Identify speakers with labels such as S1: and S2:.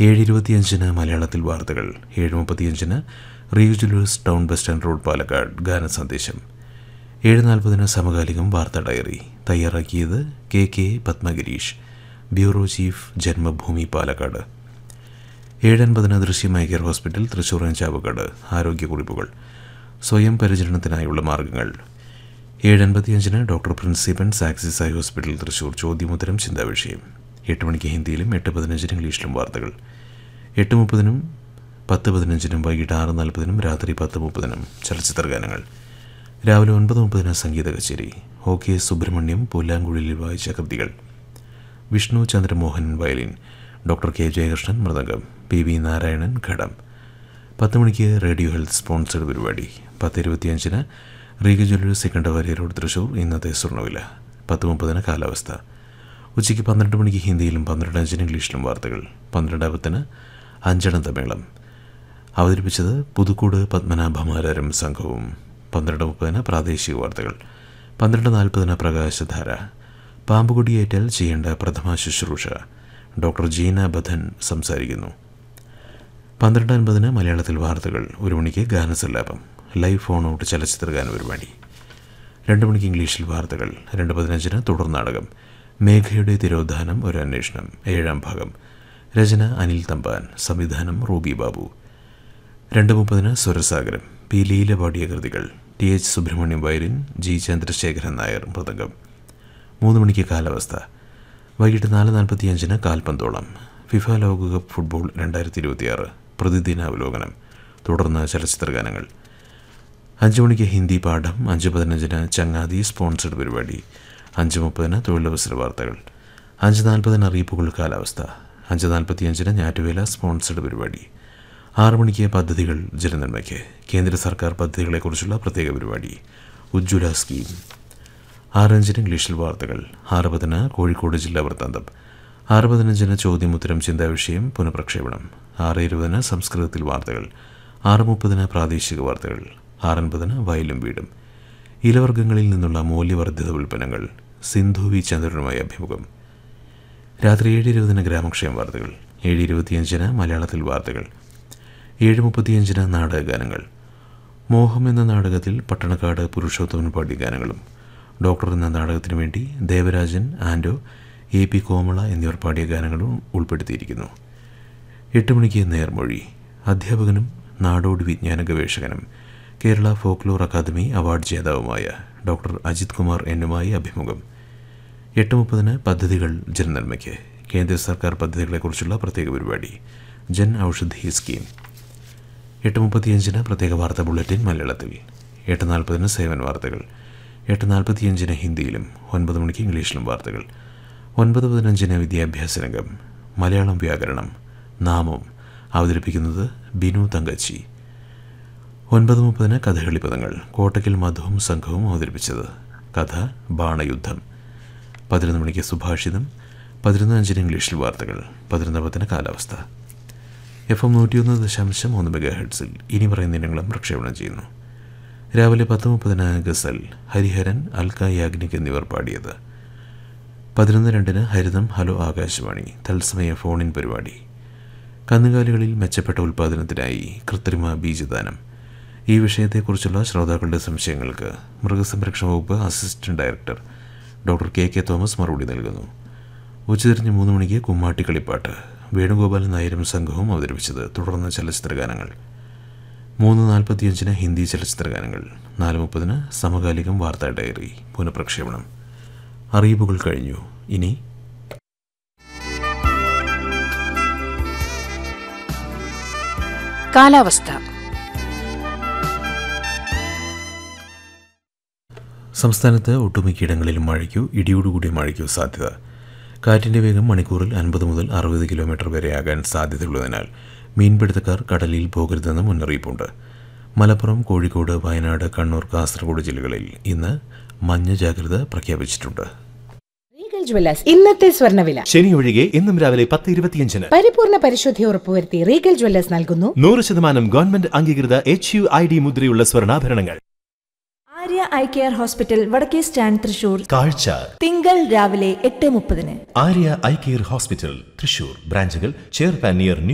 S1: ഏഴ് ഇരുപത്തിയഞ്ചിന് മലയാളത്തിൽ വാർത്തകൾ ഏഴ് മുപ്പത്തിയഞ്ചിന് റിയു jewels town bus stand road Palakkad ഗാന സന്ദേശം ഏഴ് നാൽപ്പതിന് സമകാലികം വാർത്താ ഡയറി തയ്യാറാക്കിയത് K K Padmagirish bureau chief Janmabhumi Palakkad ഏഴൻപതിന് ദൃശ്യമായ കെയർ ഹോസ്പിറ്റൽ തൃശൂർ ചാവക്കാട് ആരോഗ്യക്കുറിപ്പുകൾ സ്വയം പരിചരണത്തിനായുള്ള മാർഗങ്ങൾ ഏഴൻപത്തിയഞ്ചിന് ഡോക്ടർ പ്രിൻസിപ്പൻ സാക്സിസ് ഐ ഹോസ്പിറ്റൽ തൃശൂർ ചോദ്യമുത്തരം ചിന്താവിഷയം എട്ട് മണിക്ക് ഹിന്ദിയിലും എട്ട് പതിനഞ്ചിന് ഇംഗ്ലീഷിലും വാർത്തകൾ എട്ട് മുപ്പതിനും പത്ത് പതിനഞ്ചിനും വൈകിട്ട് ആറ് നാൽപ്പതിനും രാത്രി പത്ത് മുപ്പതിനും ചലച്ചിത്ര ഗാനങ്ങൾ രാവിലെ ഒൻപത് മുപ്പതിന് സംഗീത കച്ചേരി ഒ കെ സുബ്രഹ്മണ്യം പുല്ലാങ്കുഴലിൽ വായിച്ച കൃതികൾ Vishnu Chandramohan violin doctor K Jayakrishnan mridangam P V Narayanan ghatam പത്ത് മണിക്ക് റേഡിയോ ഹെൽത്ത് സ്പോൺസർഡ് പരിപാടി പത്ത് ഇരുപത്തിയഞ്ചിന് റീഗ ജ്വല്ലറി സെക്കൻഡറി റോഡ് തൃശൂർ ഇന്നത്തെ സ്വർണ്ണവില പത്ത് മുപ്പതിന് കാലാവസ്ഥ ഉച്ചയ്ക്ക് പന്ത്രണ്ട് മണിക്ക് ഹിന്ദിയിലും പന്ത്രണ്ട് അഞ്ചിന് ഇംഗ്ലീഷിലും വാർത്തകൾ പന്ത്രണ്ട് പത്തിന് അഞ്ചെണ്ണ മേളം അവതരിപ്പിച്ചത് പുതുക്കോട് പത്മനാഭമാരും സംഘവും പന്ത്രണ്ട് മുപ്പതിന് പ്രാദേശിക വാർത്തകൾ പന്ത്രണ്ട് നാൽപ്പതിന് പ്രകാശധാര പാമ്പുകുടിയേറ്റാൽ ചെയ്യേണ്ട പ്രഥമ ശുശ്രൂഷ ഡോക്ടർ ജീന ബധൻ സംസാരിക്കുന്നു പന്ത്രണ്ട് അൻപതിന് മലയാളത്തിൽ വാർത്തകൾ ഒരു മണിക്ക് ഗാനസല്ലാപം ലൈവ് ഫോൺ ഔട്ട് ചലച്ചിത്ര ഗാന പരിപാടി രണ്ട് മണിക്ക് ഇംഗ്ലീഷിൽ വാർത്തകൾ രണ്ട് പതിനഞ്ചിന് തുടർ നാടകം മേഘയുടെ തിരോധാനം ഒരു അന്വേഷണം ഏഴാം ഭാഗം രചന അനിൽ തമ്പാൻ സംവിധാനം റൂബി ബാബു രണ്ട് മുപ്പതിന് സ്വരസാഗരം പി ലീല പാടിയ കൃതികൾ T H Subramaniam violin G Chandrasekharan Nair mridangam മൂന്ന് മണിക്ക് കാലാവസ്ഥ വൈകിട്ട് നാല് നാൽപ്പത്തിയഞ്ചിന് കാൽപന്തോളം ഫിഫ ലോകകപ്പ് ഫുട്ബോൾ രണ്ടായിരത്തി ഇരുപത്തിയാറ് പ്രതിദിന അവലോകനം തുടർന്ന് ചലച്ചിത്ര ഗാനങ്ങൾ അഞ്ച് മണിക്ക് ഹിന്ദി പാഠം അഞ്ച് പതിനഞ്ചിന് ചങ്ങാതി സ്പോൺസർഡ് പരിപാടി അഞ്ച് മുപ്പതിന് തൊഴിലവസര വാർത്തകൾ അഞ്ച് നാൽപ്പതിന് അറിയിപ്പുകൾ കാലാവസ്ഥ അഞ്ച് നാൽപ്പത്തിയഞ്ചിന് ഞാറ്റുവേല സ്പോൺസർഡ് പരിപാടി ആറ് മണിക്ക് പദ്ധതികൾ ജനനന്മയ്ക്ക് കേന്ദ്ര സർക്കാർ പദ്ധതികളെക്കുറിച്ചുള്ള പ്രത്യേക പരിപാടി ഉജ്ജ്വല സ്കീം ആറഞ്ചിന് ഇംഗ്ലീഷിൽ വാർത്തകൾ ആറ് പതിന് കോഴിക്കോട് ജില്ലാ വൃത്താന്തം ആറ് പതിനഞ്ചിന് ചോദ്യമുത്തരം ചിന്താവിഷയം പുനഃപ്രക്ഷേപണം ആറ് ഇരുപതിന് സംസ്കൃതത്തിൽ വാർത്തകൾ ആറ് മുപ്പതിന് പ്രാദേശിക വാർത്തകൾ ആറൻപതിന് വയലും വീടും ഇലവർഗ്ഗങ്ങളിൽ നിന്നുള്ള മൂല്യവർദ്ധിത ഉൽപ്പന്നങ്ങൾ സിന്ധു വി ചന്ദ്രനുമായി അഭിമുഖം രാത്രി ഏഴ് ഇരുപതിന് ഗ്രാമക്ഷേമ വാർത്തകൾ ഏഴ് ഇരുപത്തിയഞ്ചിന് മലയാളത്തിൽ വാർത്തകൾ ഏഴ് മുപ്പത്തിയഞ്ചിന് നാടകഗാനങ്ങൾ മോഹം എന്ന നാടകത്തിൽ പട്ടണക്കാട് പുരുഷോത്തമൻ പാടിയ ഗാനങ്ങളും ഡോക്ടർ എന്ന നാടകത്തിനു വേണ്ടി ദേവരാജൻ ആൻഡോ എ പി കോമള എന്നിവർ പാടിയ ഗാനങ്ങളും ഉൾപ്പെടുത്തിയിരിക്കുന്നു എട്ട് മണിക്ക് നേർമൊഴി അധ്യാപകനും നാടോടി വിജ്ഞാന ഗവേഷകനും കേരള ഫോക്ലോർ അക്കാദമി അവാർഡ് ജേതാവുമായ ഡോക്ടർ അജിത് കുമാർ എന്നുമായി അഭിമുഖം എട്ട് മുപ്പതിന് പദ്ധതികൾ ജനനന്മയ്ക്ക് കേന്ദ്ര സർക്കാർ പദ്ധതികളെക്കുറിച്ചുള്ള പ്രത്യേക പരിപാടി ജൻ ഔഷധി സ്കീം എട്ട് മുപ്പത്തിയഞ്ചിന് പ്രത്യേക വാർത്താ ബുള്ളറ്റിൻ മലയാളത്തിൽ എട്ട് നാൽപ്പതിന് സേവന വാർത്തകൾ എട്ട് നാൽപ്പത്തിയഞ്ചിന് ഹിന്ദിയിലും ഒൻപത് മണിക്ക് ഇംഗ്ലീഷിലും വാർത്തകൾ ഒൻപത് പതിനഞ്ചിന് വിദ്യാഭ്യാസ രംഗം മലയാളം വ്യാകരണം നാമം അവതരിപ്പിക്കുന്നത് ബിനു തങ്കച്ചി ഒൻപത് മുപ്പതിന് കഥകളി പദങ്ങൾ കോട്ടയ്ക്കൽ മധുവും സംഘവും അവതരിപ്പിച്ചത് കഥ ബാണയുദ്ധം പതിനൊന്ന് മണിക്ക് സുഭാഷിതം പതിനൊന്ന് അഞ്ചിന് ഇംഗ്ലീഷിൽ വാർത്തകൾ പതിനൊന്ന് പത്തിന് കാലാവസ്ഥ എഫ് എം നൂറ്റിയൊന്ന് ദശാംശം മൂന്ന് മെഗാ ഹെഡ്സിൽ ഇനി പറയുന്ന ഇനങ്ങളും പ്രക്ഷേപണം ചെയ്യുന്നു രാവിലെ പത്ത് മുപ്പതിന് ഗസൽ ഹരിഹരൻ അൽക്ക യാഗ്നിക് എന്നിവർ പാടിയത് പതിനൊന്ന് രണ്ടിന് ഹരിതം ഹലോ ആകാശവാണി തത്സമയ ഫോണിൻ പരിപാടി കന്നുകാലികളിൽ മെച്ചപ്പെട്ട ഉൽപ്പാദനത്തിനായി കൃത്രിമ ബീജദാനം ഈ വിഷയത്തെക്കുറിച്ചുള്ള ശ്രോതാക്കളുടെ സംശയങ്ങൾക്ക് മൃഗസംരക്ഷണ വകുപ്പ് assistant director doctor K K Thomas മറുപടി നൽകുന്നു ഉച്ചതിരിഞ്ഞ് മൂന്ന് മണിക്ക് കുമ്മാട്ടി കളിപ്പാട്ട് വേണുഗോപാലൻ നായരും സംഘവും അവതരിപ്പിച്ചത് തുടർന്ന് ചലച്ചിത്ര ഗാനങ്ങൾ മൂന്ന് നാൽപ്പത്തിയഞ്ചിന് ഹിന്ദി ചലച്ചിത്ര ഗാനങ്ങൾ നാല് മുപ്പതിന് സമകാലികം വാർത്താ ഡയറി പുനഃപ്രക്ഷേപണം അറിയിപ്പുകൾ കഴിഞ്ഞു ഇനി
S2: കാലാവസ്ഥ
S1: സംസ്ഥാനത്ത് ഒട്ടുമിക്കയിടങ്ങളിലും മഴയ്ക്കോ ഇടിയോടുകൂടിയ മഴയ്ക്കോ സാധ്യത കാറ്റിൻ്റെ വേഗം മണിക്കൂറിൽ അൻപത് മുതൽ അറുപത് കിലോമീറ്റർ വരെയാകാൻ സാധ്യതയുള്ളതിനാൽ മീൻപിടുത്തക്കാർ കടലിൽ പോകരുതെന്ന് മുന്നറിയിപ്പുണ്ട് മലപ്പുറം കോഴിക്കോട് വയനാട് കണ്ണൂർ കാസർഗോഡ് ജില്ലകളിൽ ഇന്ന് മഞ്ഞ ജാഗ്രത പ്രഖ്യാപിച്ചിട്ടുണ്ട്
S3: റീഗൽ ജ്വല്ലേഴ്സ് ഇന്നത്തെ സ്വർണ്ണവില
S4: ശനി ഒഴികെ ഇന്നും രാവിലെ പത്ത് ഇരുപത്തിയഞ്ചിന്
S3: പരിപൂർണ പരിശുദ്ധി ഉറപ്പുവരുത്തി റീഗൽ ജ്വല്ലേഴ്സ് നൽകുന്നു
S4: നൂറ് ശതമാനം ഗവൺമെന്റ് അംഗീകൃത എച്ച് യു ഐ ഡി മുദ്രയുള്ള സ്വർണ്ണാഭരണങ്ങൾ
S5: ആര്യ ഐ കെയർ ഹോസ്പിറ്റൽ വടക്കേ സ്റ്റാൻഡ് തൃശൂർ
S4: കാഴ്ച
S5: തിങ്കൾ രാവിലെ എട്ട് മുപ്പതിന്
S4: Arya eye care hospital Thrissur ബ്രാഞ്ചുകൾ ചേർപ്പാൻ നിയർ